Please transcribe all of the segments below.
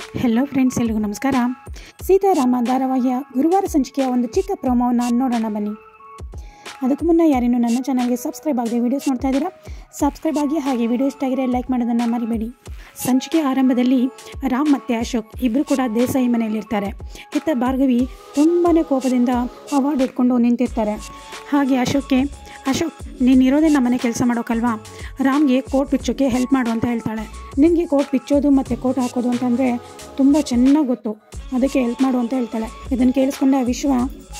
hello friends ಎಲ್ರಿಗೂ ನಮಸ್ಕಾರ ಸೀತಾರಾಮ ಧಾರಾವಾಹಿಯ ಗುರುವಾರ ಸಂಚಿಕೆಯ ಒಂದು ಚಿಕ್ಕ ಪ್ರೋಮೋವನ್ನು ನೋಡೋಣ ಬನ್ನಿ ಅದಕ್ಕೂ ಮುನ್ನ ಯಾರೇನು ನನ್ನ ಚಾನಲ್ಗೆ ಸಬ್ಸ್ಕ್ರೈಬ್ ಆಗದೆ ವೀಡಿಯೋಸ್ ನೋಡ್ತಾ ಇದ್ದೀರಾ ಸಬ್ಸ್ಕ್ರೈಬ್ ಆಗಿ ಹಾಗೆ ವಿಡಿಯೋ ಇಷ್ಟ ಆಗಿದ್ರೆ ಲೈಕ್ ಮಾಡೋದನ್ನು ಮರಿಬೇಡಿ ಸಂಚಿಕೆ ಆರಂಭದಲ್ಲಿ ರಾಮ್ ಮತ್ತು ಅಶೋಕ್ ಇಬ್ಬರು ಕೂಡ ದೇಸಾಯಿ ಮನೆಯಲ್ಲಿರ್ತಾರೆ ಇತ್ತ ಭಾರ್ಗವಿ ತುಂಬಾ ಕೋಪದಿಂದ ಅವಾರ್ಡ್ ಇಟ್ಕೊಂಡು ನಿಂತಿರ್ತಾರೆ ಹಾಗೆ ಅಶೋಕ್ಗೆ ಅಶೋಕ್ ನೀನು ಇರೋದೇ ನಮ್ಮನೆ ಕೆಲಸ ಮಾಡೋಕ್ಕಲ್ವಾ ರಾಮ್ಗೆ ಕೋಟ್ ಬಿಚ್ಚೋಕ್ಕೆ ಹೆಲ್ಪ್ ಮಾಡು ಅಂತ ಹೇಳ್ತಾಳೆ ನಿನಗೆ ಕೋಟ್ ಬಿಚ್ಚೋದು ಮತ್ತು ಕೋಟ್ ಹಾಕೋದು ಅಂತಂದರೆ ತುಂಬ ಚೆನ್ನಾಗಿ ಗೊತ್ತು ಅದಕ್ಕೆ ಹೆಲ್ಪ್ ಮಾಡು ಅಂತ ಹೇಳ್ತಾಳೆ ಇದನ್ನು ಕೇಳಿಸ್ಕೊಂಡ ವಿಶ್ವ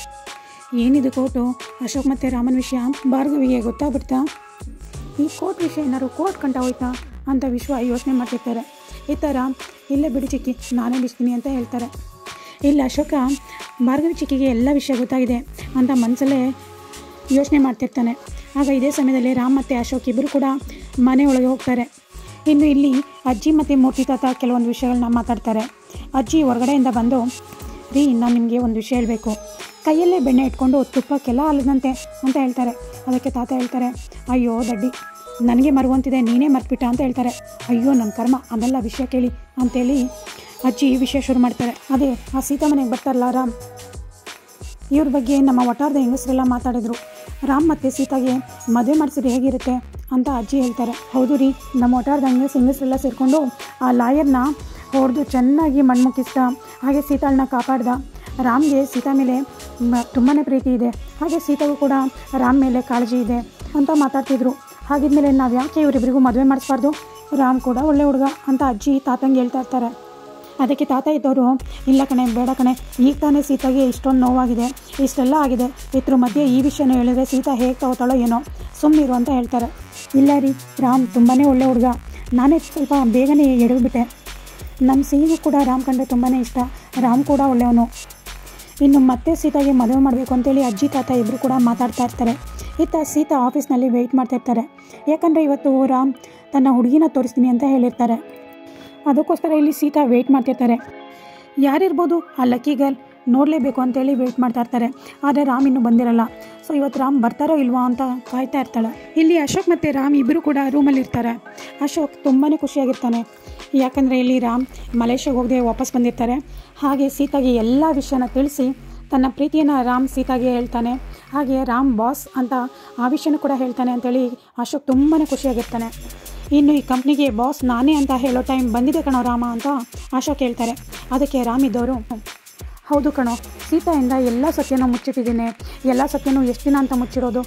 ಏನಿದು ಕೋಟು ಅಶೋಕ್ ಮತ್ತು ರಾಮನ್ ವಿಷಯ ಭಾರ್ಗವಿಗೆ ಗೊತ್ತಾಗ್ಬಿಡ್ತಾ ಈ ಕೋಟ್ ವಿಷಯ ಏನಾದ್ರು ಕೋಟ್ ಕಂಟ ಹೋಯ್ತಾ ಅಂತ ವಿಶ್ವ ಯೋಚನೆ ಮಾಡ್ತಿರ್ತಾರೆ ಈ ಥರ ಇಲ್ಲೇ ಬಿಡಿ ಚಿಕ್ಕಿ ನಾನೇ ಬಿಡ್ತೀನಿ ಅಂತ ಹೇಳ್ತಾರೆ ಇಲ್ಲಿ ಅಶೋಕ ಭಾರ್ಗವಿ ಚಿಕ್ಕಿಗೆ ಎಲ್ಲ ವಿಷಯ ಗೊತ್ತಾಗಿದೆ ಅಂತ ಮನಸ್ಸಲ್ಲೇ ಯೋಚನೆ ಮಾಡ್ತಿರ್ತಾನೆ ಆಗ ಇದೇ ಸಮಯದಲ್ಲಿ ರಾಮ್ ಮತ್ತು ಅಶೋಕ್ ಇಬ್ಬರು ಕೂಡ ಮನೆ ಒಳಗೆ ಹೋಗ್ತಾರೆ ಇನ್ನು ಇಲ್ಲಿ ಅಜ್ಜಿ ಮತ್ತು ಮೂರ್ತಿ ತಾತ ಕೆಲವೊಂದು ವಿಷಯಗಳನ್ನ ಮಾತಾಡ್ತಾರೆ ಅಜ್ಜಿ ಹೊರಗಡೆಯಿಂದ ಬಂದು ರೀ ನಾನು ನಿಮಗೆ ಒಂದು ವಿಷಯ ಹೇಳಬೇಕು ಕೈಯಲ್ಲೇ ಬೆಣ್ಣೆ ಇಟ್ಕೊಂಡು ತುಪ್ಪಕ್ಕೆಲ್ಲ ಅಲ್ಲದಂತೆ ಅಂತ ಹೇಳ್ತಾರೆ ಅದಕ್ಕೆ ತಾತ ಹೇಳ್ತಾರೆ ಅಯ್ಯೋ ದಡ್ಡಿ ನನಗೆ ಮರುವಂತಿದೆ ನೀನೇ ಮರ್ತ್ಬಿಟ್ಟ ಅಂತ ಹೇಳ್ತಾರೆ ಅಯ್ಯೋ ನನ್ನ ಕರ್ಮ ಅದೆಲ್ಲ ವಿಷಯ ಕೇಳಿ ಅಂತೇಳಿ ಅಜ್ಜಿ ಈ ವಿಷಯ ಶುರು ಮಾಡ್ತಾರೆ ಅದೇ ಆ ಸೀತಾ ಮನೆಗೆ ಬರ್ತಾರಲ್ಲ ರಾಮ್ ಇವ್ರ ಬಗ್ಗೆ ನಮ್ಮ ವಟಾರದ ಹೆಂಗಸರೆಲ್ಲ ಮಾತಾಡಿದರು ರಾಮ್ ಮತ್ತು ಸೀತಾಗೆ ಮದುವೆ ಮಾಡಿಸಿದ್ರೆ ಹೇಗಿರುತ್ತೆ ಅಂತ ಅಜ್ಜಿ ಹೇಳ್ತಾರೆ ಹೌದು ರೀ ನಮ್ಮ ವಟಾರದ ಹೆಂಗಸ್ ಹೆಂಗಸರೆಲ್ಲ ಸೇರಿಕೊಂಡು ಆ ಲಾಯರ್ನ ಹೊಡೆದು ಚೆನ್ನಾಗಿ ಮಣ್ಮುಕ್ಕಿಸ್ದ ಹಾಗೆ ಸೀತಾಳನ್ನ ಕಾಪಾಡ್ದ ರಾಮ್ಗೆ ಸೀತಾ ಮೇಲೆ ತುಂಬಾ ಪ್ರೀತಿ ಇದೆ ಹಾಗೆ ಸೀತಾಗೂ ಕೂಡ ರಾಮ್ ಮೇಲೆ ಕಾಳಜಿ ಇದೆ ಅಂತ ಮಾತಾಡ್ತಿದ್ರು ಹಾಗಿದ್ಮೇಲೆ ನಾವು ಯಾಕೆ ಇವರಿಬ್ಬರಿಗೂ ಮದುವೆ ಮಾಡಿಸ್ಬಾರ್ದು ರಾಮ್ ಕೂಡ ಒಳ್ಳೆ ಹುಡುಗ ಅಂತ ಅಜ್ಜಿ ತಾತಂಗೆ ಹೇಳ್ತಾ ಇರ್ತಾರೆ ಅದಕ್ಕೆ ತಾತ ಇದ್ದವರು ಇಲ್ಲ ಕಣೆ ಬೇಡ ಕಣೆ ಈಗ ತಾನೇ ಸೀತಾಗೆ ಇಷ್ಟೊಂದು ನೋವಾಗಿದೆ ಇಷ್ಟೆಲ್ಲ ಆಗಿದೆ ಇದ್ರ ಮಧ್ಯೆ ಈ ವಿಷಯನ ಹೇಳಿದ್ರೆ ಸೀತಾ ಹೇಗೆ ತಗೋತಾಳೋ ಏನೋ ಸುಮ್ಮನಿರು ಅಂತ ಹೇಳ್ತಾರೆ ಇಲ್ಲ ರೀ ರಾಮ್ ತುಂಬಾ ಒಳ್ಳೆ ಹುಡುಗ ನಾನೇ ಸ್ವಲ್ಪ ಬೇಗನೆ ಎಡವಿಬಿಟ್ಟೆ ನಮ್ಮ ಸಿಹಿಗೂ ಕೂಡ ರಾಮ್ ಕಂಡ್ರೆ ತುಂಬಾ ಇಷ್ಟ ರಾಮ್ ಕೂಡ ಒಳ್ಳೆಯವನು ಇನ್ನು ಮತ್ತೆ ಸೀತಾಗೆ ಮದುವೆ ಮಾಡಬೇಕು ಅಂತೇಳಿ ಅಜ್ಜಿ ತಾತ ಇಬ್ಬರು ಕೂಡ ಮಾತಾಡ್ತಾ ಇರ್ತಾರೆ ಇತ್ತ ಸೀತಾ ಆಫೀಸ್ನಲ್ಲಿ ವೆಯ್ಟ್ ಮಾಡ್ತಾ ಇರ್ತಾರೆ ಯಾಕಂದರೆ ಇವತ್ತು ರಾಮ್ ತನ್ನ ಹುಡುಗಿನ ತೋರಿಸ್ತೀನಿ ಅಂತ ಹೇಳಿರ್ತಾರೆ ಅದಕ್ಕೋಸ್ಕರ ಇಲ್ಲಿ ಸೀತಾ ವೆಯ್ಟ್ ಮಾಡ್ತಿರ್ತಾರೆ ಯಾರಿರ್ಬೋದು ಆ ಲಕ್ಕಿ ಗರ್ಲ್ ನೋಡಲೇಬೇಕು ಅಂತೇಳಿ ವೆಯ್ಟ್ ಮಾಡ್ತಾ ಇರ್ತಾರೆ ಆದರೆ ರಾಮ್ ಇನ್ನೂ ಬಂದಿರಲ್ಲ ಸೊ ಇವತ್ತು ರಾಮ್ ಬರ್ತಾರೋ ಇಲ್ವಾ ಅಂತ ಕಾಯ್ತಾ ಇರ್ತಾಳೆ ಇಲ್ಲಿ ಅಶೋಕ್ ಮತ್ತು ರಾಮ್ ಇಬ್ಬರು ಕೂಡ ರೂಮಲ್ಲಿ ಇರ್ತಾರೆ ಅಶೋಕ್ ತುಂಬಾ ಖುಷಿಯಾಗಿರ್ತಾನೆ ಯಾಕಂದರೆ ಇಲ್ಲಿ ರಾಮ್ ಮಲೇಷ್ಯಾಗೆ ಹೋಗದೆ ವಾಪಸ್ ಬಂದಿರ್ತಾರೆ ಹಾಗೆ ಸೀತಾಗೆ ಎಲ್ಲ ವಿಷಯನ ತಿಳಿಸಿ ತನ್ನ ಪ್ರೀತಿಯನ್ನು ರಾಮ್ ಸೀತಾಗೆ ಹೇಳ್ತಾನೆ ಹಾಗೆ ರಾಮ್ ಬಾಸ್ ಅಂತ ಆ ವಿಷಯನೂ ಕೂಡ ಹೇಳ್ತಾನೆ ಅಂತೇಳಿ ಅಶೋಕ್ ತುಂಬಾ ಖುಷಿಯಾಗಿರ್ತಾನೆ ಇನ್ನು ಈ ಕಂಪ್ನಿಗೆ ಬಾಸ್ ನಾನೇ ಅಂತ ಹೇಳೋ ಟೈಮ್ ಬಂದಿದೆ ಕಣೋ ರಾಮ ಅಂತ ಅಶೋಕ್ ಹೇಳ್ತಾರೆ ಅದಕ್ಕೆ ರಾಮ್ ಇದ್ದವರು ಹೌದು ಕಣೋ ಸೀತಾಯಿಂದ ಎಲ್ಲ ಸತ್ಯನೂ ಮುಚ್ಚಿಟ್ಟಿದ್ದೀನಿ ಎಲ್ಲ ಸತ್ಯನೂ ಎಷ್ಟು ದಿನ ಅಂತ ಮುಚ್ಚಿಡೋದು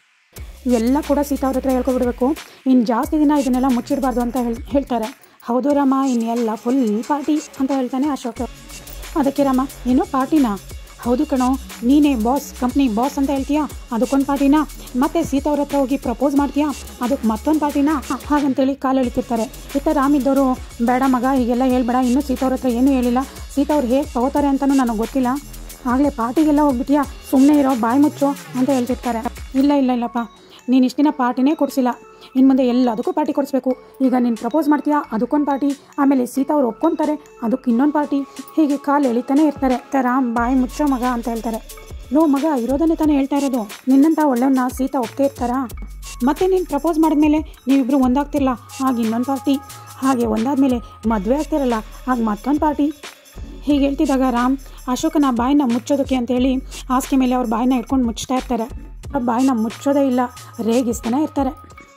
ಎಲ್ಲ ಕೂಡ ಸೀತಾ ಅವ್ರ ಹತ್ರ ಹೇಳ್ಕೊಬಿಡ್ಬೇಕು ಇನ್ನು ಜಾಸ್ತಿ ದಿನ ಇದನ್ನೆಲ್ಲ ಮುಚ್ಚಿಡಬಾರ್ದು ಅಂತ ಹೇಳಿ ಹೇಳ್ತಾರೆ ಹೌದು ರಾಮ ಇನ್ನೆಲ್ಲ ಫುಲ್ ಪಾರ್ಟಿ ಅಂತ ಹೇಳ್ತಾನೆ ಅಶೋಕ್ ಅದಕ್ಕೆ ರಾಮ ಏನು ಪಾರ್ಟಿನಾ ಹೌದು ಕಣೋ ನೀನೇ ಬಾಸ್ ಕಂಪ್ನಿ ಬಾಸ್ ಅಂತ ಹೇಳ್ತೀಯಾ ಅದಕ್ಕೊಂದು ಪಾರ್ಟಿನಾ ಮತ್ತೆ ಸೀತಾ ಅವ್ರ ಹತ್ರ ಹೋಗಿ ಪ್ರಪೋಸ್ ಮಾಡ್ತೀಯಾ ಅದಕ್ಕೆ ಮತ್ತೊಂದು ಪಾರ್ಟಿನಾ ಹಾಗಂತೇಳಿ ಕಾಲು ಎಳಿತಿರ್ತಾರೆ ಇತ್ತ ರಾಮ್ ಇದ್ದವರು ಬೇಡ ಮಗ ಹೀಗೆಲ್ಲ ಹೇಳ್ಬೇಡ ಇನ್ನೂ ಸೀತಾ ಅವ್ರ ಹತ್ರ ಏನೂ ಹೇಳಿಲ್ಲ ಸೀತಾ ಅವ್ರು ಹೇಗೆ ತಗೋತಾರೆ ಅಂತಲೂ ನನಗೆ ಗೊತ್ತಿಲ್ಲ ಆಗಲೇ ಪಾರ್ಟಿಗೆಲ್ಲ ಹೋಗ್ಬಿಟ್ಟಿಯಾ ಸುಮ್ಮನೆ ಇರೋ ಬಾಯಿ ಮುಚ್ಚು ಅಂತ ಹೇಳ್ತಿರ್ತಾರೆ ಇಲ್ಲ ಇಲ್ಲ ಇಲ್ಲಪ್ಪ ನೀನು ಇಷ್ಟು ದಿನ ಪಾರ್ಟಿನೇ ಕೊಡಿಸಿಲ್ಲ ಇನ್ನು ಮುಂದೆ ಎಲ್ಲದಕ್ಕೂ ಪಾರ್ಟಿ ಕೊಡಿಸ್ಬೇಕು ಈಗ ನೀನು ಪ್ರಪೋಸ್ ಮಾಡ್ತೀಯಾ ಅದಕ್ಕೊಂದು ಪಾರ್ಟಿ ಆಮೇಲೆ ಸೀತಾ ಅವ್ರು ಒಪ್ಕೊತಾರೆ ಅದಕ್ಕೆ ಇನ್ನೊಂದು ಪಾರ್ಟಿ ಹೀಗೆ ಕಾಲು ಎಳಿತಾನೆ ಇರ್ತಾರೆ ರಾಮ್ ಬಾಯಿ ಮುಚ್ಚೋ ಮಗ ಅಂತ ಹೇಳ್ತಾರೆ ಲೋ ಮಗ ಇರೋದನ್ನೇ ತಾನೇ ಹೇಳ್ತಾ ಇರೋದು ನಿನ್ನಂಥ ಒಳ್ಳೆಯವ್ನ ಸೀತಾ ಒಪ್ತೇ ಇರ್ತಾರಾ ಮತ್ತೆ ನೀನು ಪ್ರಪೋಸ್ ಮಾಡಿದ್ಮೇಲೆ ನೀವಿಬ್ಬರು ಒಂದಾಗ್ತಿರಲ್ಲ ಆಗ ಇನ್ನೊಂದು ಪಾರ್ಟಿ ಹಾಗೆ ಒಂದಾದ್ಮೇಲೆ ಮದುವೆ ಆಗ್ತಿರಲ್ಲ ಆಗ ಮತ್ತೊಂದು ಪಾರ್ಟಿ ಹೀಗೆ ಹೇಳ್ತಿದ್ದಾಗ ರಾಮ್ ಅಶೋಕನ ಬಾಯಿನ ಮುಚ್ಚೋದಕ್ಕೆ ಅಂತೇಳಿ ಹಾಸಿಗೆ ಮೇಲೆ ಅವ್ರ ಬಾಯಿನ ಇಟ್ಕೊಂಡು ಮುಚ್ತಾ ಇರ್ತಾರೆ ಆ ಬಾಯಿನ ಮುಚ್ಚೋದೇ ಇಲ್ಲ ರೇಗಿಸ್ತಾನೆ ಇರ್ತಾರೆ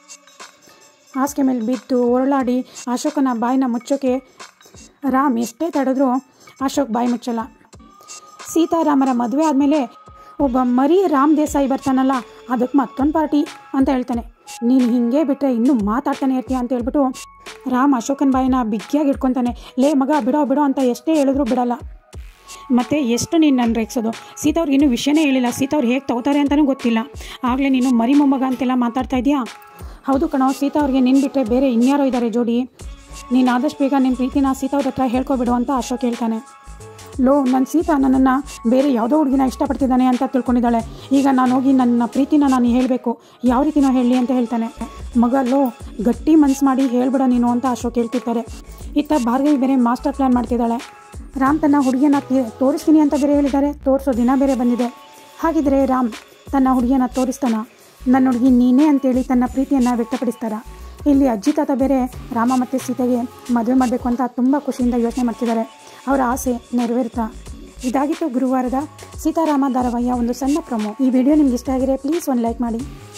ಹಾಸಿಗೆ ಮೇಲೆ ಬಿದ್ದು ಒರಳಾಡಿ ಅಶೋಕನ ಬಾಯಿನ ಮುಚ್ಚೋಕೆ ರಾಮ್ ಎಷ್ಟೇ ತಡೆದ್ರೂ ಅಶೋಕ್ ಬಾಯಿ ಮುಚ್ಚಲ್ಲ ಸೀತಾರಾಮರ ಮದುವೆ ಆದಮೇಲೆ ಒಬ್ಬ ಮರಿ ರಾಮ್ ದೇಸಾಯಿ ಬರ್ತಾನಲ್ಲ ಅದಕ್ಕೆ ಮತ್ತೊಂದು ಪಾರ್ಟಿ ಅಂತ ಹೇಳ್ತಾನೆ ನೀನು ಹಿಂಗೆ ಬಿಟ್ಟರೆ ಇನ್ನೂ ಮಾತಾಡ್ತಾನೆ ಇರ್ತೀಯ ಅಂತ ಹೇಳ್ಬಿಟ್ಟು ರಾಮ್ ಅಶೋಕನ ಬಾಯಿನ ಬಿಗ್ಗಿಯಾಗಿ ಇಟ್ಕೊತಾನೆ ಲೇ ಮಗ ಬಿಡೋ ಬಿಡೋ ಅಂತ ಎಷ್ಟೇ ಹೇಳಿದ್ರು ಬಿಡಲ್ಲ ಮತ್ತು ಎಷ್ಟು ನೀನು ನನ್ನ ರೇಗ್ಸೋದು ಸೀತವ್ರಿಗೆ ಇನ್ನೂ ವಿಷಯನೇ ಹೇಳಿಲ್ಲ ಸೀತವ್ರು ಹೇಗೆ ತಗೋತಾರೆ ಅಂತಲೂ ಗೊತ್ತಿಲ್ಲ ಆಗಲೇ ನೀನು ಮರಿ ಮೊಮ್ಮಗ ಅಂತೆಲ್ಲ ಮಾತಾಡ್ತಾ ಇದೆಯಾ ಹೌದು ಕಣೋ ಸೀತಾ ಅವ್ರಿಗೆ ನಿನ್ನ ಬಿಟ್ಟರೆ ಬೇರೆ ಇನ್ಯಾರೋ ಇದ್ದಾರೆ ಜೋಡಿ ನೀನು ಆದಷ್ಟು ಬೇಗ ನಿನ್ನ ಪ್ರೀತಿನ ಸೀತಾ ಅವ್ರ ಹತ್ರ ಹೇಳ್ಕೊಬಿಡು ಅಂತ ಅಶೋಕ್ ಹೇಳ್ತಾನೆ ಲೋ ನನ್ನ ಸೀತಾ ನನ್ನನ್ನು ಬೇರೆ ಯಾವುದೋ ಹುಡುಗಿನ ಇಷ್ಟಪಡ್ತಿದ್ದಾನೆ ಅಂತ ತಿಳ್ಕೊಂಡಿದ್ದಾಳೆ ಈಗ ನಾನು ಹೋಗಿ ನನ್ನ ಪ್ರೀತಿನ ನಾನು ಹೇಳಬೇಕು ಯಾವ ರೀತಿನೋ ಹೇಳಲಿ ಅಂತ ಹೇಳ್ತಾನೆ ಮಗ ಲೋ ಗಟ್ಟಿ ಮನ್ಸು ಮಾಡಿ ಹೇಳ್ಬಿಡ ನೀನು ಅಂತ ಅಶೋಕ್ ಹೇಳ್ತಿರ್ತಾರೆ ಇತ್ತ ಭಾರ್ಗವಿ ಬೇರೆ ಮಾಸ್ಟರ್ ಪ್ಲ್ಯಾನ್ ಮಾಡ್ತಿದ್ದಾಳೆ ರಾಮ್ ತನ್ನ ಹುಡುಗಿಯನ್ನ ತೋರಿಸ್ತೀನಿ ಅಂತ ಬೇರೆ ಹೇಳಿದ್ದಾರೆ ತೋರಿಸೋ ದಿನ ಬೇರೆ ಬಂದಿದೆ ಹಾಗಿದ್ರೆ ರಾಮ್ ತನ್ನ ಹುಡುಗಿಯನ್ನ ತೋರಿಸ್ತಾನ ನನ್ನ ಹುಡುಗಿ ನೀನೇ ಅಂತೇಳಿ ತನ್ನ ಪ್ರೀತಿಯನ್ನು ವ್ಯಕ್ತಪಡಿಸ್ತಾರ ಇಲ್ಲಿ ಅಜ್ಜಿ ತಾತ ಬೇರೆ ರಾಮ ಮತ್ತು ಸೀತೆಗೆ ಮದುವೆ ಮಾಡಬೇಕು ಅಂತ ತುಂಬ ಖುಷಿಯಿಂದ ಯೋಚನೆ ಮಾಡ್ತಿದ್ದಾರೆ ಅವರ ಆಸೆ ನೆರವೇರುತ್ತಾ ಇದಾಗಿತ್ತು ಗುರುವಾರದ ಸೀತಾರಾಮ ಧಾರಾವಾಹಿಯ ಒಂದು ಸಣ್ಣ ಪ್ರೊಮೋ ಈ ವಿಡಿಯೋ ನಿಮ್ಗೆ ಇಷ್ಟ ಆಗಿದ್ರೆ ಪ್ಲೀಸ್ ಒಂದು ಲೈಕ್ ಮಾಡಿ